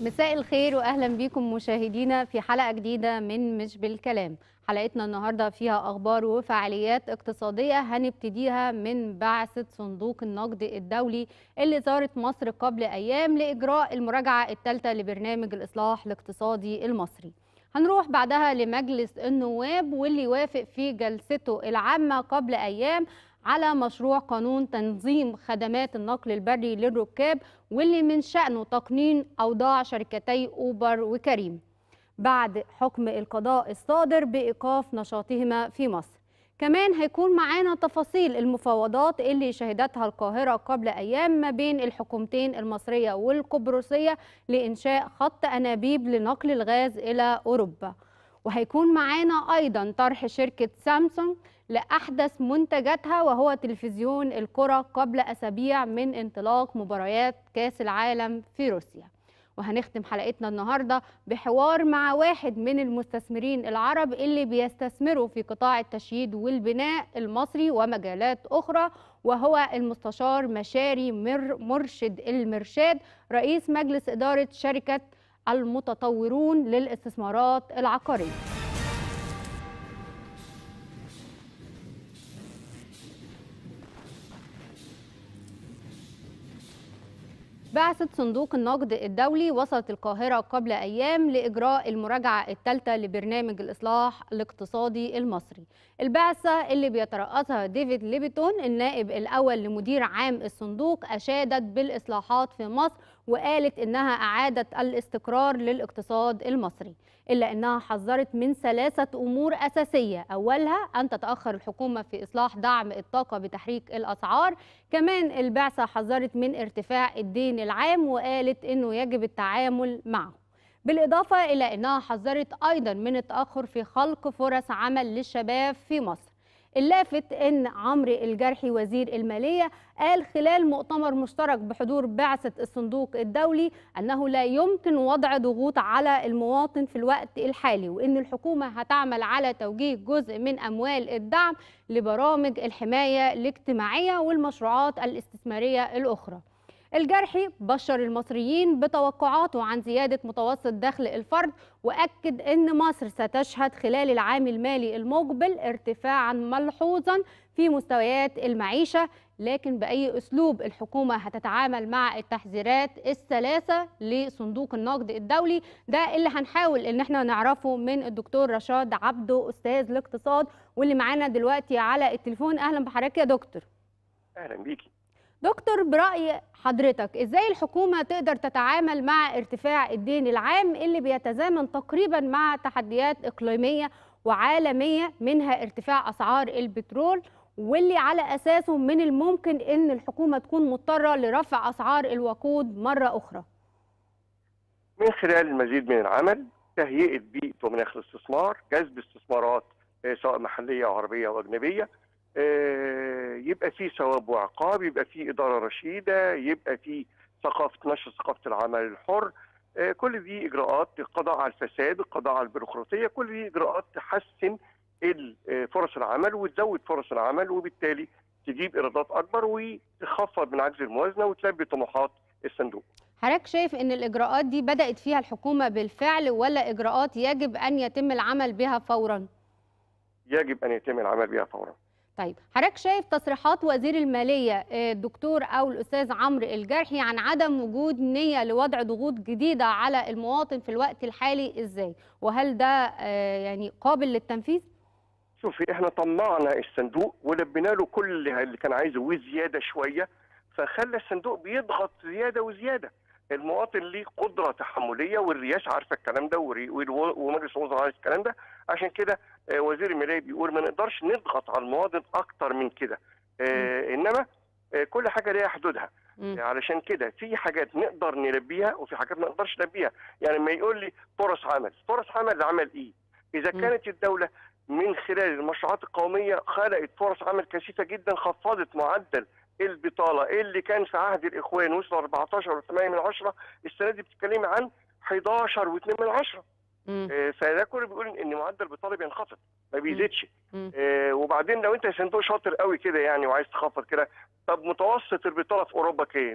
مساء الخير واهلا بكم مشاهدينا في حلقه جديده من مش بالكلام حلقتنا النهارده فيها اخبار وفعاليات اقتصاديه هنبتديها من بعثه صندوق النقد الدولي اللي زارت مصر قبل ايام لاجراء المراجعه الثالثه لبرنامج الاصلاح الاقتصادي المصري هنروح بعدها لمجلس النواب واللي وافق في جلسته العامه قبل ايام على مشروع قانون تنظيم خدمات النقل البري للركاب واللي من شأنه تقنين أوضاع شركتي أوبر وكريم بعد حكم القضاء الصادر بإيقاف نشاطهما في مصر كمان هيكون معانا تفاصيل المفاوضات اللي شهدتها القاهرة قبل أيام ما بين الحكومتين المصرية والقبرصية لإنشاء خط أنابيب لنقل الغاز إلى أوروبا وهيكون معانا أيضا طرح شركة سامسونج لأحدث منتجاتها وهو تلفزيون الكرة قبل أسابيع من انطلاق مباريات كأس العالم في روسيا وهنختم حلقتنا النهارده بحوار مع واحد من المستثمرين العرب اللي بيستثمروا في قطاع التشييد والبناء المصري ومجالات أخرى وهو المستشار مشاري مر مرشد المرشاد رئيس مجلس إدارة شركة المتطورون للاستثمارات العقارية بعثة صندوق النقد الدولي وصلت القاهرة قبل أيام لإجراء المراجعة الثالثة لبرنامج الإصلاح الاقتصادي المصري البعثة اللي بيترأسها ديفيد ليبيتون النائب الأول لمدير عام الصندوق أشادت بالإصلاحات في مصر وقالت إنها أعادت الاستقرار للاقتصاد المصري إلا أنها حذرت من ثلاثة أمور أساسية أولها أن تتأخر الحكومة في إصلاح دعم الطاقة بتحريك الأسعار كمان البعثة حذرت من ارتفاع الدين العام وقالت أنه يجب التعامل معه بالإضافة إلى أنها حذرت أيضا من التأخر في خلق فرص عمل للشباب في مصر اللافت ان عمرو الجرحي وزير الماليه قال خلال مؤتمر مشترك بحضور بعثه الصندوق الدولي انه لا يمكن وضع ضغوط على المواطن في الوقت الحالي وان الحكومه هتعمل على توجيه جزء من اموال الدعم لبرامج الحمايه الاجتماعيه والمشروعات الاستثماريه الاخرى الجرحي بشر المصريين بتوقعاته عن زيادة متوسط دخل الفرد وأكد أن مصر ستشهد خلال العام المالي المقبل ارتفاعا ملحوظا في مستويات المعيشة لكن بأي أسلوب الحكومة هتتعامل مع التحذيرات الثلاثة لصندوق النقد الدولي ده اللي هنحاول ان احنا نعرفه من الدكتور رشاد عبده أستاذ الاقتصاد واللي معانا دلوقتي على التليفون أهلا بحضرتك يا دكتور اهلا بيكي دكتور برأي حضرتك ازاي الحكومة تقدر تتعامل مع ارتفاع الدين العام اللي بيتزامن تقريبا مع تحديات إقليمية وعالمية منها ارتفاع أسعار البترول واللي على أساسه من الممكن أن الحكومة تكون مضطرة لرفع أسعار الوقود مرة أخرى من خلال المزيد من العمل تهيئة بيئة ومناخ الاستثمار جذب استثمارات سواء محلية أو عربية أو أجنبية يبقى في ثواب وعقاب يبقى في إدارة رشيدة يبقى في ثقافة نشر ثقافة العمل الحر كل دي إجراءات القضاء على الفساد القضاء على البيروقراطية كل دي إجراءات تحسن فرص العمل وتزود فرص العمل وبالتالي تجيب إيرادات أكبر وتخفض من عجز الموازنة وتلبي طموحات الصندوق حضرتك شايف ان الاجراءات دي بدات فيها الحكومه بالفعل ولا اجراءات يجب ان يتم العمل بها فورا يجب ان يتم العمل بها فورا طيب حضرتك شايف تصريحات وزير الماليه الدكتور او الاستاذ عمرو الجرحي عن عدم وجود نيه لوضع ضغوط جديده على المواطن في الوقت الحالي ازاي وهل ده يعني قابل للتنفيذ شوفي احنا طمعنا الصندوق ولبينا له كل اللي كان عايزه وزياده شويه فخلى الصندوق بيضغط زياده وزياده المواطن ليه قدره تحمليه والرئاسه عارفه الكلام ده ومجلس الوزراء عارف الكلام ده عشان كده وزير الماليه بيقول ما نقدرش نضغط على المواطن اكتر من كده آه انما آه كل حاجه ليها حدودها مم. علشان كده في حاجات نقدر نلبيها وفي حاجات ما نقدرش نلبيها يعني ما يقول لي فرص عمل فرص عمل عمل ايه اذا مم. كانت الدوله من خلال المشروعات القوميه خلقت فرص عمل كثيفه جدا خفضت معدل البطاله اللي كان في عهد الاخوان وصل 14 و8 من عشرة السنه دي بتتكلمي عن 11 و2 من عشرة مم. آه، فده كله بيقول ان معدل البطاله بينخفض ما بيزيدش مم. آه، وبعدين لو انت صندوق شاطر قوي كده يعني وعايز تخفض كده طب متوسط البطاله في اوروبا كام؟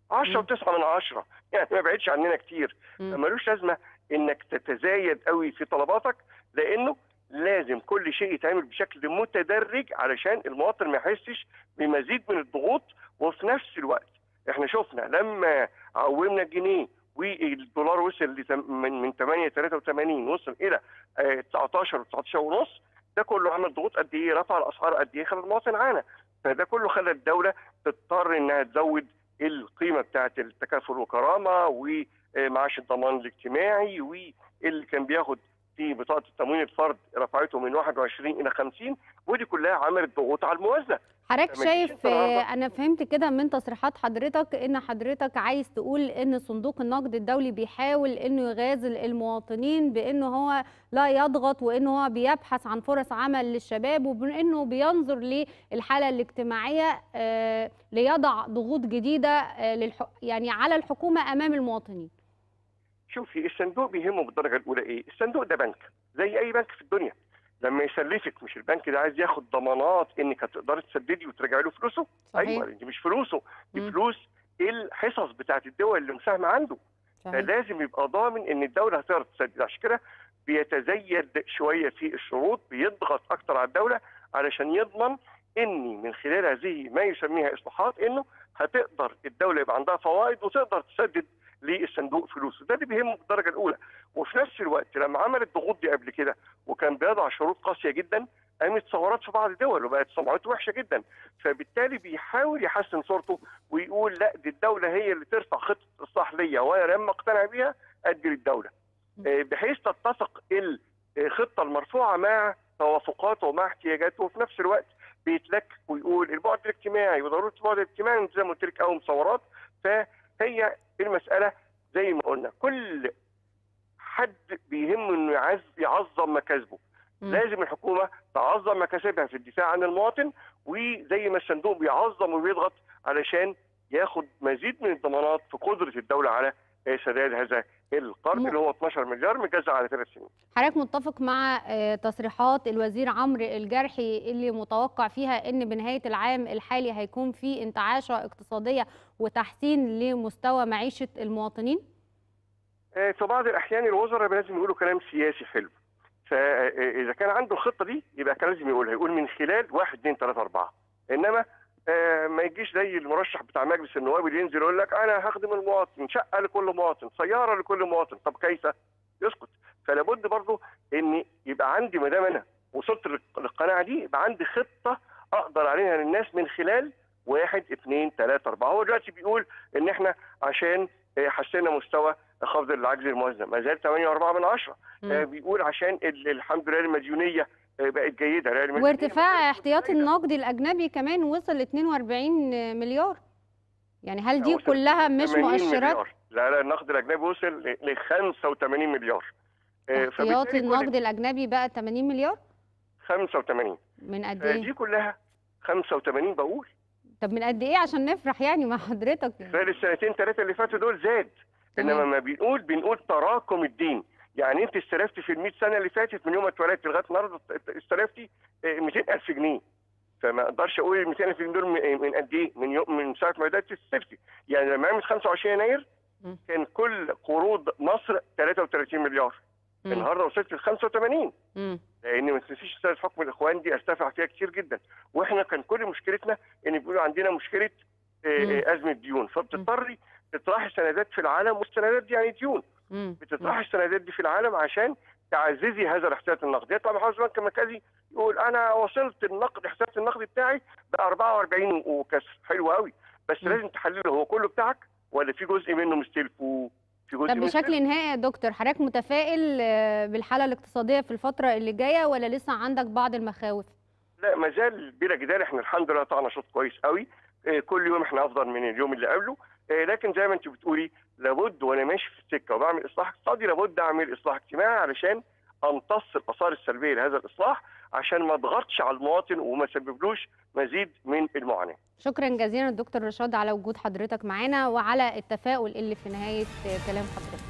10 مم. و9 من 10 يعني ما بعدش عننا كتير مم. فمالوش لازمه انك تتزايد قوي في طلباتك لانه لازم كل شيء يتعمل بشكل متدرج علشان المواطن ما يحسش بمزيد من الضغوط وفي نفس الوقت احنا شفنا لما عومنا الجنيه والدولار وصل لتم- من من 8 83 وصل الى آه، 19 و19 ونص ده كله عمل ضغوط قد ايه رفع الاسعار قد ايه خلى المواطن عانى فده كله خلى الدوله تضطر انها تزود القيمه بتاعه التكافل وكرامه ومعاش الضمان الاجتماعي واللي كان بياخد في بطاقه التموين الفرد رفعته من 21 الى 50 ودي كلها عملت ضغوط على الموازنه حضرتك لما تيجي شايف انت النهاردة- آه، انا فهمت كده من تصريحات حضرتك ان حضرتك عايز تقول ان صندوق النقد الدولي بيحاول انه يغازل المواطنين بانه هو لا يضغط وانه هو بيبحث عن فرص عمل للشباب وبانه بينظر للحاله الاجتماعيه آه، ليضع ضغوط جديده آه، للح... يعني على الحكومه امام المواطنين شوفي الصندوق بيهمه بالدرجه الاولى ايه؟ الصندوق ده بنك زي اي بنك في الدنيا لما يسلفك مش البنك ده عايز ياخد ضمانات انك هتقدري تسددي وترجعي له فلوسه؟ صحيح ايوه دي مش فلوسه دي مم. فلوس الحصص بتاعت الدول اللي مساهمه عنده صحيح فلازم يبقى ضامن ان الدوله هتقدر تسدد عشان كده بيتزيد شويه في الشروط بيضغط اكتر على الدوله علشان يضمن اني من خلال هذه ما يسميها اصلاحات انه هتقدر الدوله يبقى عندها فوائد وتقدر تسدد للصندوق فلوسه ده اللي بيهمه بالدرجه الاولى وفي نفس الوقت لما عمل الضغوط دي قبل كده وكان بيضع شروط قاسيه جدا قامت ثورات في بعض الدول وبقت سمعته وحشه جدا فبالتالي بيحاول يحسن صورته ويقول لا دي الدوله هي اللي ترفع خطه اصلاح ليا وانا لما اقتنع بيها ادي للدوله آه، بحيث تتفق الخطه المرفوعه مع توافقاته ومع احتياجاته وفي نفس الوقت بيتلك ويقول البعد الاجتماعي وضروره البعد الاجتماعي زي ما قلت لك اول مصورات فهي المساله زي ما قلنا كل حد بيهمه انه يعز يعظم مكاسبه مم. لازم الحكومه تعظم مكاسبها في الدفاع عن المواطن وزي ما الصندوق بيعظم وبيضغط علشان ياخد مزيد من الضمانات في قدره الدوله على آه، سداد هذا القرض م- اللي هو 12 مليار مجزء على ثلاث سنين. حضرتك متفق مع آه، تصريحات الوزير عمرو الجرحي اللي متوقع فيها ان بنهايه العام الحالي هيكون في انتعاشه اقتصاديه وتحسين لمستوى معيشه المواطنين؟ آه، في بعض الاحيان الوزراء لازم يقولوا كلام سياسي حلو. فاذا كان عنده الخطه دي يبقى كان لازم يقولها يقول من خلال 1 2 3 4 انما آه، ما يجيش زي المرشح بتاع مجلس النواب اللي ينزل يقول لك انا هخدم المواطن شقه لكل مواطن سياره لكل مواطن طب كيف يسكت فلا بد برضه ان يبقى عندي ما دام انا وصلت للق- للقناعه دي يبقى عندي خطه اقدر عليها للناس من خلال واحد اثنين ثلاثة أربعة هو دلوقتي بيقول إن إحنا عشان آه، حسنا مستوى خفض العجز الموازنة ما زال 8.4 من عشرة آه، مم. بيقول عشان ال- الحمد لله المديونية آه، بقت جيدة لا، المديونية وارتفاع ما زالت احتياطي جيدة. النقد الاجنبي كمان وصل ل 42 مليار يعني هل دي وصل كلها مش 80 مؤشرات مليار. لا لا النقد الأجنبي وصل ل 85 مليار آه، احتياطي فبالتالي كل- النقد الاجنبي بقى 80 مليار 85 من قد آه، ايه؟ دي كلها 85 بقول طب من قد ايه عشان نفرح يعني مع حضرتك يعني. خلال السنتين ثلاثة اللي فاتوا دول زاد انما تمام. ما بنقول بنقول تراكم الدين يعني انت استلفتي في ال 100 سنه اللي فاتت من يوم ما اتولدت لغايه النهارده استلفتي آه، 200000 جنيه فما اقدرش اقول ال 200000 جنيه دول من من قد ايه من يوم من ساعه ما بدات تستلفتي يعني لما عملت 25 يناير مم. كان كل قروض مصر 33 مليار مم. النهارده وصلت ل 85 مم. لان ما تنسيش سنه حكم الاخوان دي ارتفع فيها كتير جدا واحنا كان كل مشكلتنا ان بيقولوا عندنا مشكله آه، مم. آه، ازمه ديون فبتضطري تطرحي سندات في العالم والسندات دي يعني ديون مم. بتطرحي السندات دي في العالم عشان تعززي هذا الاحتياط النقدي يطلع محافظ البنك المركزي يقول انا وصلت النقد احتياط النقدي بتاعي ب 44 وكسر حلو قوي بس مم. لازم تحلله هو كله بتاعك ولا في جزء منه مستلفه في جزء طب منه بشكل نهائي يا دكتور حضرتك متفائل آه، بالحاله الاقتصاديه في الفتره اللي جايه ولا لسه عندك بعض المخاوف؟ لا ما زال بلا جدال احنا الحمد لله طلعنا شوط كويس قوي اه كل يوم احنا افضل من اليوم اللي قبله اه لكن زي ما انت بتقولي لابد وانا ماشي في السكه وبعمل اصلاح اقتصادي لابد اعمل اصلاح اجتماعي علشان امتص الاثار السلبيه لهذا الاصلاح عشان ما اضغطش على المواطن وما سببلوش مزيد من المعاناه. شكرا جزيلا دكتور رشاد على وجود حضرتك معانا وعلى التفاؤل اللي في نهايه آه، كلام حضرتك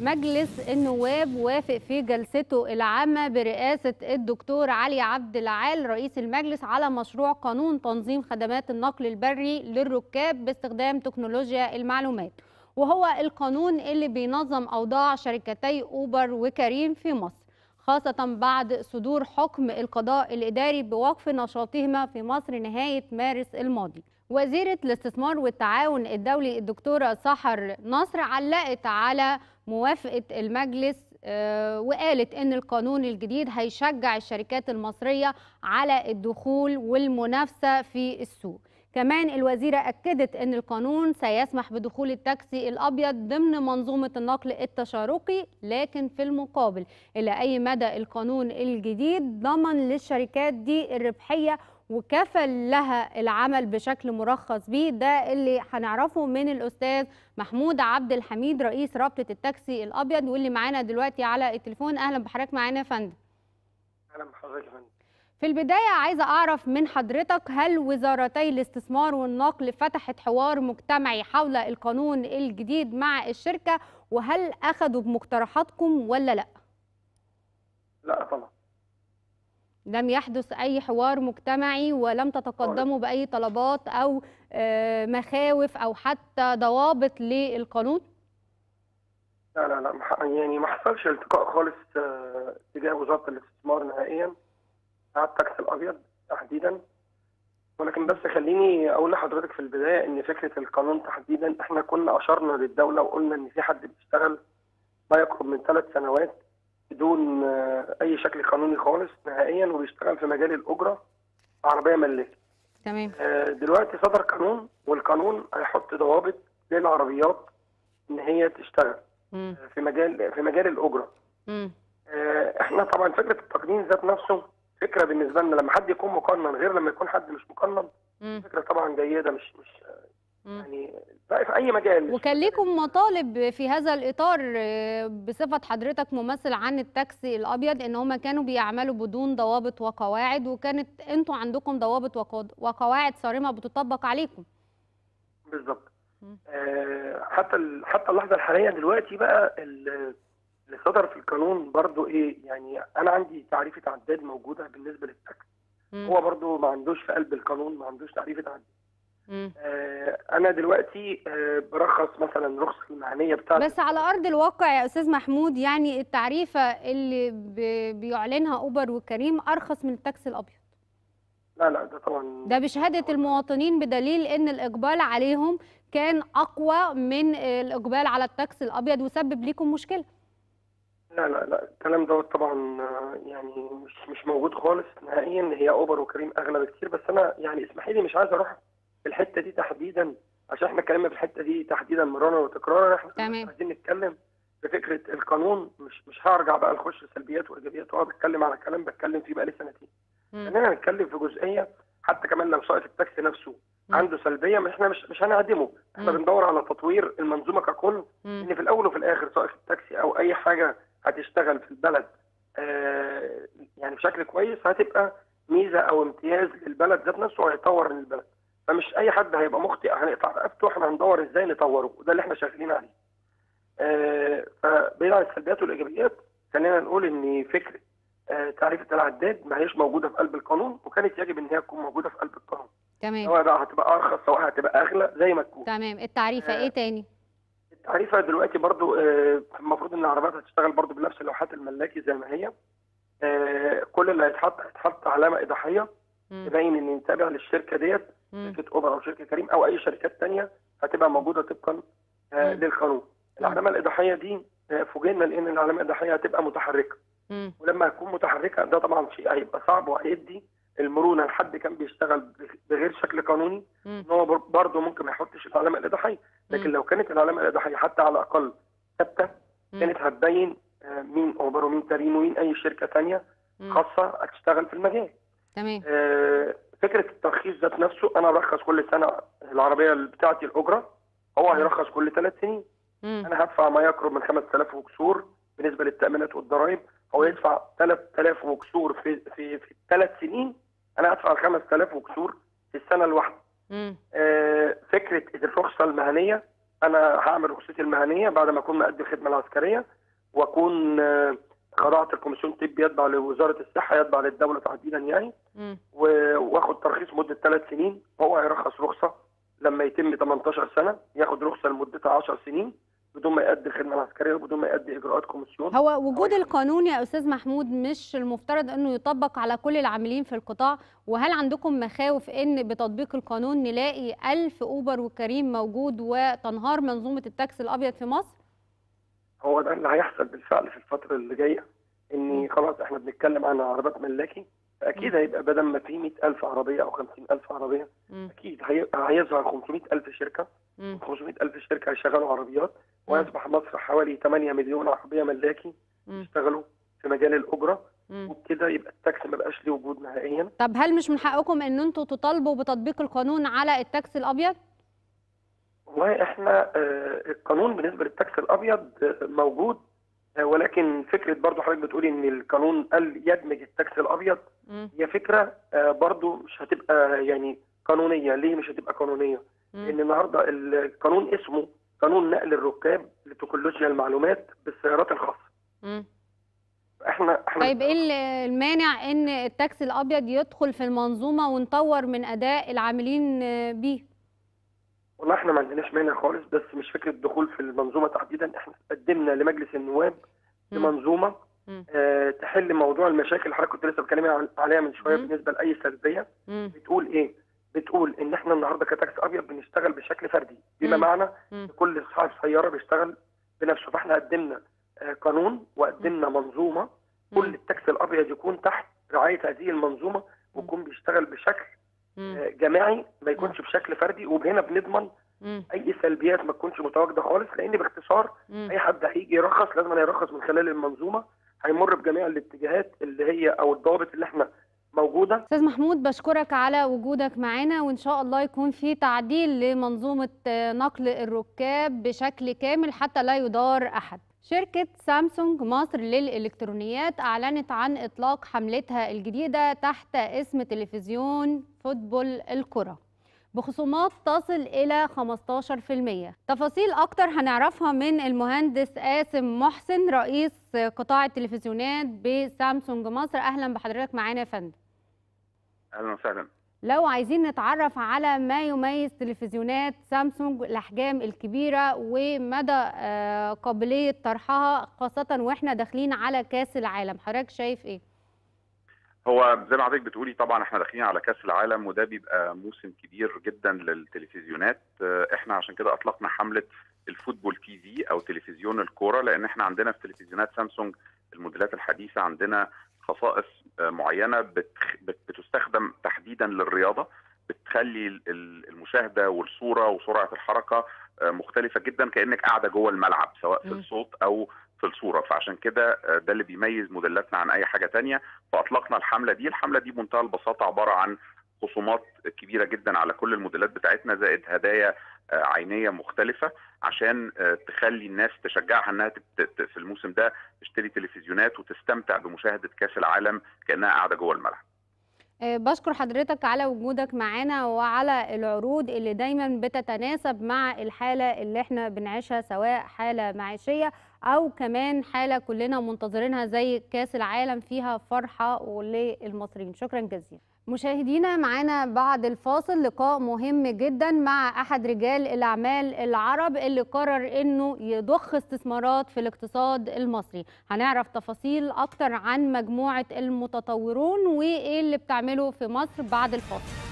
مجلس النواب وافق في جلسته العامة برئاسة الدكتور علي عبد العال رئيس المجلس على مشروع قانون تنظيم خدمات النقل البري للركاب باستخدام تكنولوجيا المعلومات وهو القانون اللي بينظم أوضاع شركتي أوبر وكريم في مصر خاصة بعد صدور حكم القضاء الإداري بوقف نشاطهما في مصر نهاية مارس الماضي وزيرة الاستثمار والتعاون الدولي الدكتورة سحر نصر علقت على موافقة المجلس وقالت ان القانون الجديد هيشجع الشركات المصرية على الدخول والمنافسة في السوق كمان الوزيرة أكدت أن القانون سيسمح بدخول التاكسي الأبيض ضمن منظومة النقل التشاركي لكن في المقابل إلى أي مدى القانون الجديد ضمن للشركات دي الربحية وكفل لها العمل بشكل مرخص بيه ده اللي هنعرفه من الأستاذ محمود عبد الحميد رئيس رابطة التاكسي الأبيض واللي معانا دلوقتي على التليفون أهلا بحضرتك معانا يا فندم اهلا بحضرتك يا فندم في البداية عايزة أعرف من حضرتك هل وزارتي الاستثمار والنقل فتحت حوار مجتمعي حول القانون الجديد مع الشركة وهل أخذوا بمقترحاتكم ولا لا؟ لا طبعا لم يحدث أي حوار مجتمعي ولم تتقدموا بأي طلبات أو مخاوف أو حتى ضوابط للقانون؟ لا لا لا يعني ما حصلش التقاء خالص تجاه وزاره الاستثمار نهائيا على التاكسي الابيض تحديدا ولكن بس خليني اقول لحضرتك في البدايه ان فكره القانون تحديدا احنا كنا اشرنا للدوله وقلنا ان في حد بيشتغل ما يقرب من ثلاث سنوات بدون اي شكل قانوني خالص نهائيا وبيشتغل في مجال الاجره عربيه ملاكي. تمام دلوقتي صدر قانون والقانون هيحط ضوابط للعربيات ان هي تشتغل مم. في مجال في مجال الاجره. مم. احنا طبعا فكره التقنين ذات نفسه فكره بالنسبه لنا لما حد يكون مقنن غير لما يكون حد مش مقنن مم. فكره طبعا جيده مش مش مم. يعني بقى في اي مجال وكان لكم مطالب في هذا الإطار آه، بصفة حضرتك ممثل عن التاكسي الأبيض إن هم كانوا بيعملوا بدون ضوابط وقواعد وكانت أنتوا عندكم ضوابط وقو- وقواعد صارمة بتطبق عليكم بالظبط مم. آه، حتى ال- حتى اللحظه الحاليه دلوقتي بقى ال- اللي صدر في القانون برضو ايه يعني انا عندي تعريفه عداد موجوده بالنسبه للتاكسي مم. هو برضو ما عندوش في قلب القانون ما عندوش تعريفه عداد مم. آه، انا دلوقتي آه، برخص مثلا رخصه المهنيه بتاعتي بس على أرض الواقع يا أستاذ محمود يعني التعريفة اللي ب- بيعلنها أوبر وكريم أرخص من التاكسي الأبيض لا لا ده طبعا ده بشهادة المواطنين بدليل إن الإقبال عليهم كان أقوى من الإقبال على التاكسي الأبيض وسبب ليكم مشكلة لا لا لا الكلام دوت طبعا آه، يعني مش مش موجود خالص نهائيا هي اوبر وكريم اغلى بكتير بس انا يعني اسمحي لي مش عايز اروح في الحته دي تحديدا عشان احنا اتكلمنا في الحته دي تحديدا مرارا وتكرارا احنا تمام. عايزين نتكلم في فكره القانون مش مش هرجع بقى نخش سلبيات وايجابيات واقعد اتكلم على كلام بتكلم فيه بقى لي سنتين مم. خلينا نتكلم في جزئيه حتى كمان لو سائق التاكسي نفسه مم. عنده سلبيه مش احنا مش مش هنعدمه احنا مم. بندور على تطوير المنظومه ككل مم. ان في الاول وفي الاخر سائق التاكسي او اي حاجه هتشتغل في البلد آه، يعني بشكل كويس هتبقى ميزه او امتياز للبلد ذات نفسه وهيطور من البلد فمش اي حد هيبقى مخطئ هنقطع رقبته احنا هندور ازاي نطوره وده اللي احنا شغالين عليه. آه، فبعيد عن السلبيات والايجابيات خلينا نقول ان فكره آه، تعريفه العداد ما هيش موجوده في قلب القانون وكانت يجب ان هي تكون موجوده في قلب القانون تمام سواء بقى هتبقى ارخص سواء هتبقى اغلى زي ما تكون. تمام التعريفة آه. إيه تاني؟ التعريفه دلوقتي برضو آه، المفروض ان العربيات هتشتغل برضو بنفس اللوحات الملاكي زي ما هي آه، كل اللي هيتحط هيتحط علامه اضاحيه مم. تبين ان تابع للشركه ديت مم. شركه اوبر او شركه كريم او اي شركات تانية هتبقى موجوده طبقا آه، مم. للقانون العلامه الاضاحيه دي آه، فوجئنا لان العلامه الاضاحيه هتبقى متحركه مم. ولما هتكون متحركه ده طبعا شيء هيبقى صعب وهيدي المرونه لحد كان بيشتغل بغير شكل قانوني مم. ان هو بر- برضه ممكن ما يحطش العلامه الاضاحيه لكن مم. لو كانت العلامه الاضاحيه حتى على الاقل ثابته مم. كانت هتبين آه، مين اوبر ومين كريم ومين اي شركه تانية مم. خاصه هتشتغل في المجال تمام آه، فكره الترخيص ذات نفسه انا برخص كل سنه العربيه بتاعتي الاجره هو مم. هيرخص كل ثلاث سنين مم. انا هدفع ما يقرب من 5000 وكسور بالنسبه للتامينات والضرائب هو يدفع 3000 وكسور في في في ثلاث سنين انا هدفع ال 5000 وكسور في السنه الواحده مم. آه، فكره الرخصه المهنيه انا هعمل رخصتي المهنيه بعد ما اكون مقدم الخدمه العسكريه واكون آه، خضعت الكوميسيون الطبي يتبع لوزاره الصحه يتبع للدوله تحديدا يعني مم. و- واخد ترخيص مده ثلاث سنين هو هيرخص رخصه لما يتم 18 سنه ياخد رخصه لمدتها 10 سنين بدون ما يؤدي الخدمه العسكريه وبدون ما يؤدي اجراءات كوميسيون هو وجود طيب. القانون يا استاذ محمود مش المفترض انه يطبق على كل العاملين في القطاع وهل عندكم مخاوف ان بتطبيق القانون نلاقي ألف اوبر وكريم موجود وتنهار منظومه التاكسي الابيض في مصر هو ده اللي هيحصل بالفعل في الفتره اللي جايه ان خلاص احنا بنتكلم عن عربيات ملاكي فاكيد هيبقى بدل ما في 100000 عربيه او 50000 عربيه مم. اكيد هي- هيظهر 500000 شركه مم. 500000 شركه هيشغلوا عربيات ويصبح مصر حوالي 8 مليون عربيه ملاكي مم. يشتغلوا في مجال الاجره مم. وبكده يبقى التاكسي ما بقاش ليه وجود نهائيا طب هل مش من حقكم ان انتوا تطالبوا بتطبيق القانون على التاكسي الابيض والله احنا آه، القانون بالنسبه للتاكسي الابيض آه، موجود آه، ولكن فكره برضو حضرتك بتقولي ان القانون قال يدمج التاكسي الابيض مم. هي فكره آه، برضو مش هتبقى يعني قانونيه ليه مش هتبقى قانونيه مم. لان النهارده القانون اسمه قانون نقل الركاب لتكنولوجيا المعلومات بالسيارات الخاصه مم. احنا احنا طيب ايه ال- المانع ان التاكسي الابيض يدخل في المنظومه ونطور من اداء العاملين آه، بيه والله احنا ما عندناش مانع خالص بس مش فكره دخول في المنظومه تحديدا احنا قدمنا لمجلس النواب مم. لمنظومه مم. آه تحل موضوع المشاكل اللي حضرتك كنت لسه بتكلمي عن- عليها من شويه مم. بالنسبه لاي سلبيه مم. بتقول ايه؟ بتقول ان احنا النهارده كتاكسي ابيض بنشتغل بشكل فردي بما مم. معنى مم. ان كل صاحب سياره بيشتغل بنفسه فاحنا قدمنا آه قانون وقدمنا منظومه كل التاكسي الابيض يكون تحت رعايه هذه المنظومه ويكون بيشتغل بشكل مم. آه، جماعي ما يكونش بشكل فردي وهنا بنضمن مم. اي سلبيات ما تكونش متواجده خالص لان باختصار مم. اي حد هيجي يرخص لازم يرخص من خلال المنظومه هيمر بجميع الاتجاهات اللي هي او الضوابط اللي احنا موجوده استاذ محمود بشكرك على وجودك معنا وان شاء الله يكون في تعديل لمنظومه آه، نقل الركاب بشكل كامل حتى لا يضار احد شركة سامسونج مصر للإلكترونيات أعلنت عن إطلاق حملتها الجديدة تحت اسم تلفزيون فوتبول الكرة بخصومات تصل إلى 15% تفاصيل أكتر هنعرفها من المهندس قاسم محسن رئيس قطاع التلفزيونات بسامسونج مصر أهلا بحضرتك معانا يا فندم اهلا وسهلا لو عايزين نتعرف على ما يميز تلفزيونات سامسونج الأحجام الكبيرة ومدى آه، قابلية طرحها خاصة وإحنا داخلين على كأس العالم حضرتك شايف إيه؟ هو زي ما حضرتك بتقولي طبعا احنا داخلين على كاس العالم وده بيبقى موسم كبير جدا للتلفزيونات اه، احنا عشان كده اطلقنا حمله الفوتبول تي في او تلفزيون الكوره لان احنا عندنا في تلفزيونات سامسونج الموديلات الحديثه عندنا خصائص اه، معينه بتخ- بت- بتستخدم تحديدا للرياضه بتخلي ال- ال- المشاهده والصوره وسرعه الحركه اه، مختلفه جدا كانك قاعده جوه الملعب سواء في مم. الصوت او في الصوره فعشان كده اه، ده اللي بيميز موديلاتنا عن اي حاجه تانية فاطلقنا الحمله دي الحمله دي بمنتهى البساطه عباره عن خصومات كبيره جدا على كل الموديلات بتاعتنا زائد هدايا آه، عينيه مختلفه عشان آه، تخلي الناس تشجعها انها تت- ت- في الموسم ده تشتري تلفزيونات وتستمتع بمشاهده كاس العالم كانها قاعده جوه الملعب آه، بشكر حضرتك على وجودك معانا وعلى العروض اللي دايما بتتناسب مع الحالة اللي احنا بنعيشها سواء حالة معيشية أو كمان حالة كلنا منتظرينها زي كأس العالم فيها فرحة للمصريين شكرا جزيلا مشاهدينا معانا بعد الفاصل لقاء مهم جدا مع أحد رجال الأعمال العرب اللي قرر إنه يضخ استثمارات في الاقتصاد المصري هنعرف تفاصيل أكتر عن مجموعة المتطورون وإيه اللي بتعمله في مصر بعد الفاصل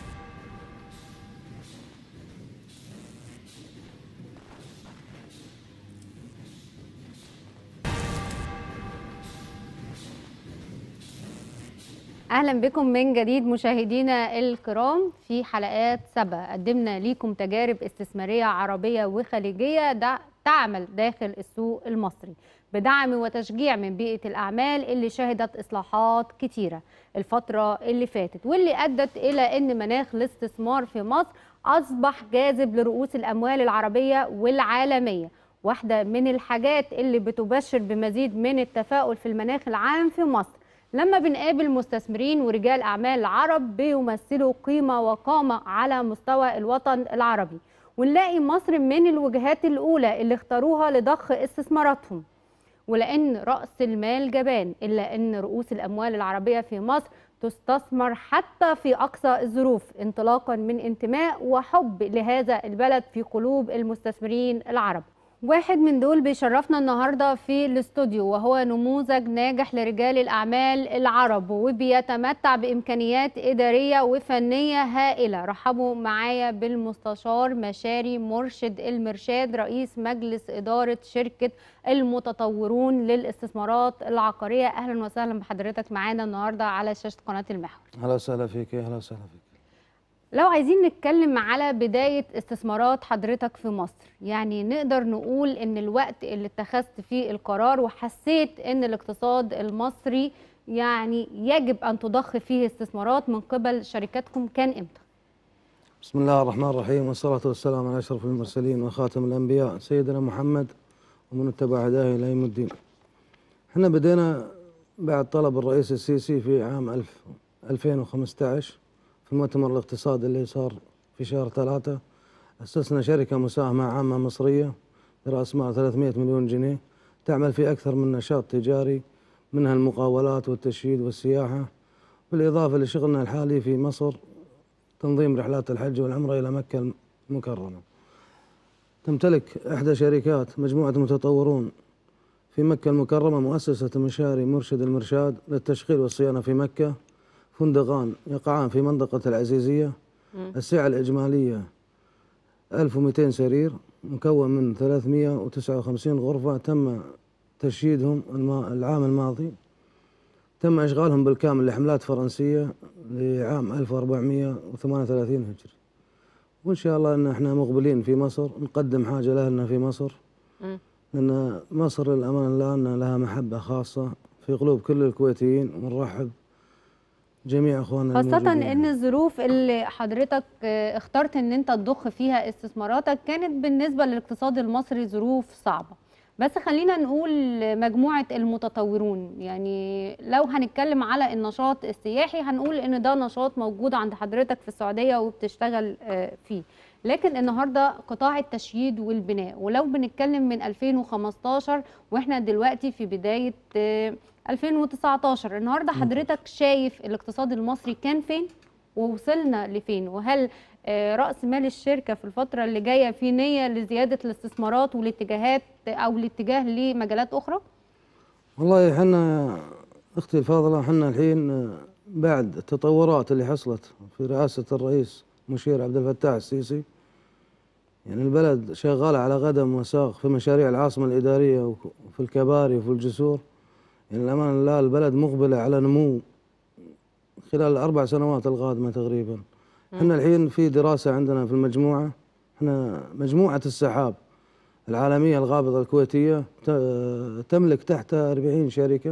اهلا بكم من جديد مشاهدينا الكرام في حلقات سبا قدمنا ليكم تجارب استثماريه عربيه وخليجيه دا تعمل داخل السوق المصري بدعم وتشجيع من بيئه الاعمال اللي شهدت اصلاحات كتيره الفتره اللي فاتت واللي ادت الى ان مناخ الاستثمار في مصر اصبح جاذب لرؤوس الاموال العربيه والعالميه واحده من الحاجات اللي بتبشر بمزيد من التفاؤل في المناخ العام في مصر لما بنقابل مستثمرين ورجال أعمال عرب بيمثلوا قيمة وقامة على مستوى الوطن العربي ونلاقي مصر من الوجهات الأولى اللي اختاروها لضخ استثماراتهم ولأن رأس المال جبان إلا أن رؤوس الأموال العربية في مصر تستثمر حتى في أقصى الظروف انطلاقا من انتماء وحب لهذا البلد في قلوب المستثمرين العرب واحد من دول بيشرفنا النهارده في الاستوديو وهو نموذج ناجح لرجال الاعمال العرب وبيتمتع بامكانيات اداريه وفنيه هائله رحبوا معايا بالمستشار مشاري مرشد المرشاد رئيس مجلس اداره شركه المتطورون للاستثمارات العقاريه اهلا وسهلا بحضرتك معانا النهارده على شاشه قناه المحور اهلا وسهلا فيك اهلا وسهلا فيك لو عايزين نتكلم على بداية استثمارات حضرتك في مصر يعني نقدر نقول ان الوقت اللي اتخذت فيه القرار وحسيت ان الاقتصاد المصري يعني يجب ان تضخ فيه استثمارات من قبل شركاتكم كان امتى؟ بسم الله الرحمن الرحيم والصلاة والسلام على أشرف المرسلين وخاتم الأنبياء سيدنا محمد ومن اتبع هداه إلى يوم الدين احنا بدينا بعد طلب الرئيس السيسي في عام 1000 2015 في المؤتمر الاقتصادي اللي صار في شهر ثلاثة أسسنا شركة مساهمة عامة مصرية برأس مال 300 مليون جنيه تعمل في أكثر من نشاط تجاري منها المقاولات والتشييد والسياحة بالإضافة لشغلنا الحالي في مصر تنظيم رحلات الحج والعمرة إلى مكة المكرمة تمتلك إحدى شركات مجموعة متطورون في مكة المكرمة مؤسسة مشاري مرشد المرشاد للتشغيل والصيانة في مكة فندقان يقعان في منطقة العزيزية السعة الإجمالية 1200 سرير مكون من 359 غرفة تم تشييدهم العام الماضي تم إشغالهم بالكامل لحملات فرنسية لعام 1438 هجري وإن شاء الله أن احنا مقبلين في مصر نقدم حاجة لأهلنا في مصر لأن مصر للأمان الآن لها محبة خاصة في قلوب كل الكويتيين ونرحب جميع اخواننا خاصة الموجودين. ان الظروف اللي حضرتك آه، اخترت ان انت تضخ فيها استثماراتك كانت بالنسبة للاقتصاد المصري ظروف صعبة بس خلينا نقول مجموعة المتطورون يعني لو هنتكلم على النشاط السياحي هنقول ان ده نشاط موجود عند حضرتك في السعودية وبتشتغل آه، فيه لكن النهارده قطاع التشييد والبناء ولو بنتكلم من 2015 واحنا دلوقتي في بداية آه، 2019 النهارده حضرتك شايف الاقتصاد المصري كان فين ووصلنا لفين وهل آه، رأس مال الشركة في الفترة اللي جاية في نية لزيادة الاستثمارات والاتجاهات أو الاتجاه لمجالات أخرى؟ والله احنا اختي الفاضله احنا الحين بعد التطورات اللي حصلت في رئاسه الرئيس مشير عبد الفتاح السيسي يعني البلد شغاله على قدم وساق في مشاريع العاصمه الاداريه وفي الكباري وفي الجسور يعني الأمان لله البلد مقبلة على نمو خلال الأربع سنوات القادمة تقريبا احنا الحين في دراسة عندنا في المجموعة احنا مجموعة السحاب العالمية الغابضة الكويتية ت- تملك تحت 40 شركة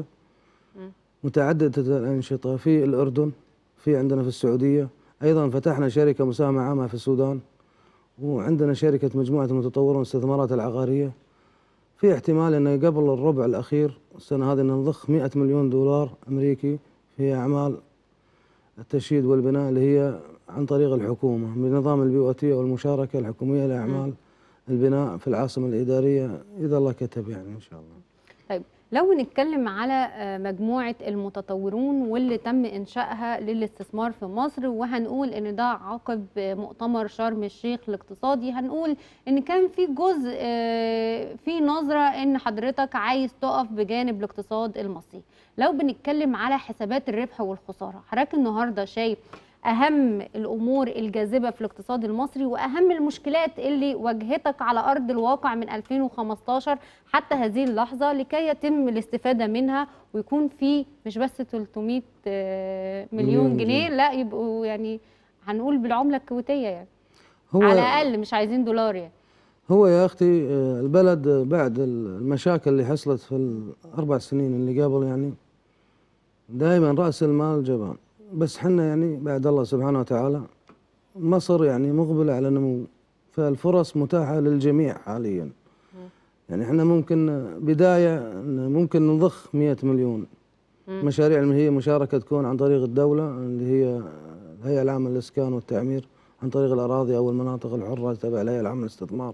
متعددة الأنشطة في الأردن في عندنا في السعودية أيضا فتحنا شركة مساهمة عامة في السودان وعندنا شركة مجموعة المتطورون والاستثمارات العقارية في احتمال أنه قبل الربع الأخير السنة هذه نضخ 100 مليون دولار أمريكي في أعمال التشييد والبناء اللي هي عن طريق الحكومة بنظام البي او تي والمشاركة الحكومية لأعمال البناء في العاصمة الإدارية إذا الله كتب يعني إن شاء الله طيب لو نتكلم على آه، مجموعة المتطورون واللي تم إنشائها للاستثمار في مصر وهنقول إن ده عقب آه، مؤتمر شرم الشيخ الاقتصادي هنقول إن كان في جزء آه، في نظرة إن حضرتك عايز تقف بجانب الاقتصاد المصري لو بنتكلم على حسابات الربح والخسارة حضرتك النهاردة شايف أهم الأمور الجاذبة في الاقتصاد المصري وأهم المشكلات اللي واجهتك على أرض الواقع من 2015 حتى هذه اللحظة لكي يتم الاستفادة منها ويكون في مش بس 300 آه، مليون مليون جنيه جنيه. لا يبقوا يعني هنقول بالعملة الكويتية يعني هو على الأقل مش عايزين دولار يعني هو يا أختي آه، البلد بعد المشاكل اللي حصلت في الأربع سنين اللي قبل يعني دائما رأس المال جبان بس حنا يعني بعد الله سبحانه وتعالى مصر يعني مقبلة على نمو فالفرص متاحة للجميع حاليا يعني احنا ممكن بداية إن ممكن نضخ 100 مليون مشاريع اللي هي مشاركة تكون عن طريق الدولة اللي هي الهيئة العامة للإسكان والتعمير عن طريق الأراضي أو المناطق الحرة تبع الهيئة العامة للاستثمار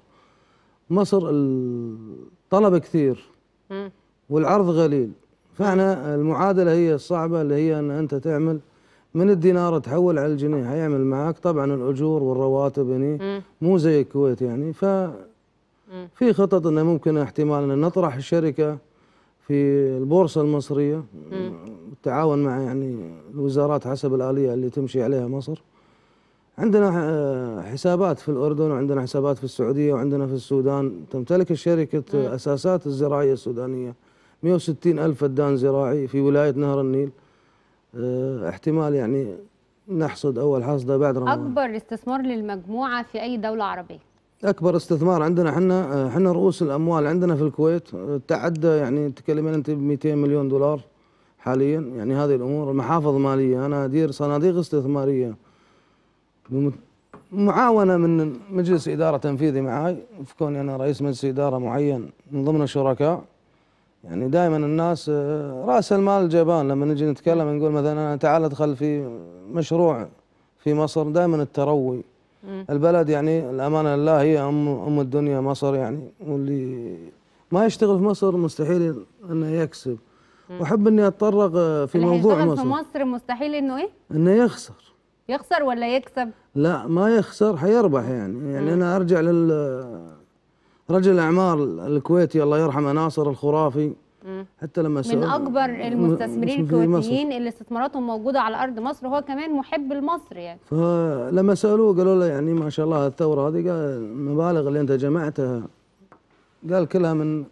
مصر الطلب كثير مم. والعرض قليل فاحنا المعادله هي الصعبه اللي هي ان انت تعمل من الدينار تحول على الجنيه هيعمل معك طبعا الاجور والرواتب هني مم. مو زي الكويت يعني ف مم. في خطط انه ممكن احتمال ان نطرح الشركه في البورصه المصريه مم. بالتعاون مع يعني الوزارات حسب الاليه اللي تمشي عليها مصر عندنا آه، حسابات في الاردن وعندنا حسابات في السعوديه وعندنا في السودان تمتلك الشركه مم. اساسات الزراعيه السودانيه 160 الف فدان زراعي في ولايه نهر النيل آه، احتمال يعني نحصد اول حصده بعد رمضان اكبر استثمار للمجموعه في اي دوله عربيه اكبر استثمار عندنا احنا احنا رؤوس الاموال عندنا في الكويت آه، تعدى يعني تكلمين انت ب 200 مليون دولار حاليا يعني هذه الامور محافظ ماليه انا ادير صناديق استثماريه بمت- معاونه من مجلس اداره تنفيذي معاي في كوني انا رئيس مجلس اداره معين من ضمن الشركاء يعني دائما الناس آه، راس المال جبان لما نجي نتكلم نقول مثلا انا تعال ادخل في مشروع في مصر دائما التروي مم. البلد يعني الامانه لله هي ام ام الدنيا مصر يعني واللي ما يشتغل في مصر مستحيل انه يكسب واحب اني اتطرق آه، في اللي موضوع هيشتغل في مصر مصر مستحيل انه ايه انه يخسر يخسر ولا يكسب لا ما يخسر حيربح يعني يعني انا ارجع لل رجل الاعمال الكويتي الله يرحمه ناصر الخرافي مم. حتى لما من سأل- اكبر المستثمرين في مصر. الكويتيين اللي استثماراتهم موجوده على ارض مصر وهو كمان محب لمصر يعني فلما سالوه قالوا له يعني ما شاء الله الثوره هذه قال المبالغ اللي انت جمعتها قال كلها من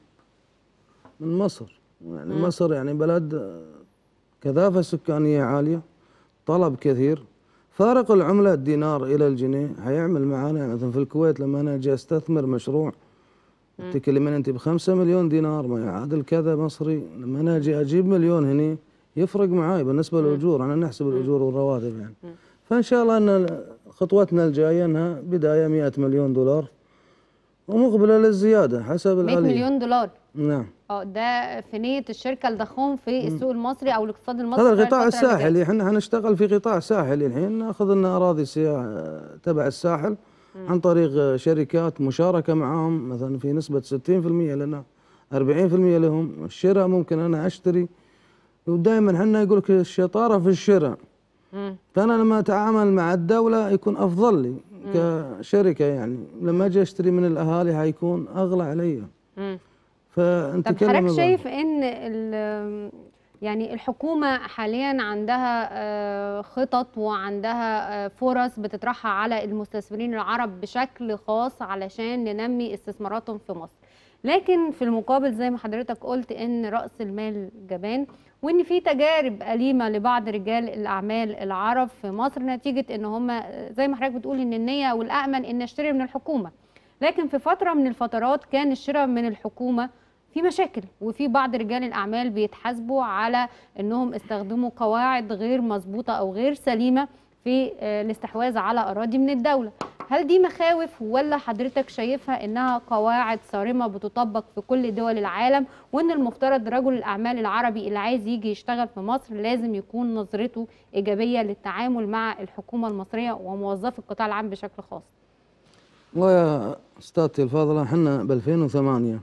من مصر يعني مم. مصر يعني بلد آه، كثافه سكانيه عاليه طلب كثير فارق العمله الدينار الى الجنيه حيعمل معانا يعني مثلا في الكويت لما انا اجي استثمر مشروع تكلمين انت بخمسة مليون دينار ما يعادل كذا مصري لما انا اجي اجيب مليون هني يفرق معاي بالنسبه للاجور انا نحسب الاجور والرواتب يعني فان شاء الله ان خطوتنا الجايه انها بدايه 100 مليون دولار ومقبله للزياده حسب 100 الآلية مليون دولار نعم اه ده في نيه الشركه لضخهم في السوق المصري او الاقتصاد المصري هذا خلال القطاع الفترة اللي جاية. الساحلي احنا حنشتغل في قطاع ساحلي الحين ناخذ لنا اراضي سياحه تبع الساحل عن طريق شركات مشاركه معاهم مثلا في نسبه 60% لنا 40% لهم الشراء ممكن انا اشتري ودائما احنا يقول لك الشطاره في الشراء مم. فانا لما اتعامل مع الدوله يكون افضل لي كشركه يعني لما اجي اشتري من الاهالي حيكون اغلى علي مم. فانت طب كلم حضرتك الله. شايف ان ال- يعني الحكومة حاليا عندها آه، خطط وعندها آه، فرص بتطرحها على المستثمرين العرب بشكل خاص علشان ننمي استثماراتهم في مصر لكن في المقابل زي ما حضرتك قلت ان رأس المال جبان وان في تجارب أليمة لبعض رجال الأعمال العرب في مصر نتيجة ان هم زي ما حضرتك بتقول ان النية والأأمن ان اشتري من الحكومة لكن في فترة من الفترات كان الشراء من الحكومة في مشاكل وفي بعض رجال الاعمال بيتحاسبوا على انهم استخدموا قواعد غير مظبوطه او غير سليمه في آه، الاستحواذ على اراضي من الدوله هل دي مخاوف ولا حضرتك شايفها انها قواعد صارمه بتطبق في كل دول العالم وان المفترض رجل الاعمال العربي اللي عايز يجي يشتغل في مصر لازم يكون نظرته ايجابيه للتعامل مع الحكومه المصريه وموظفي القطاع العام بشكل خاص والله يا استاذتي الفاضله احنا ب 2008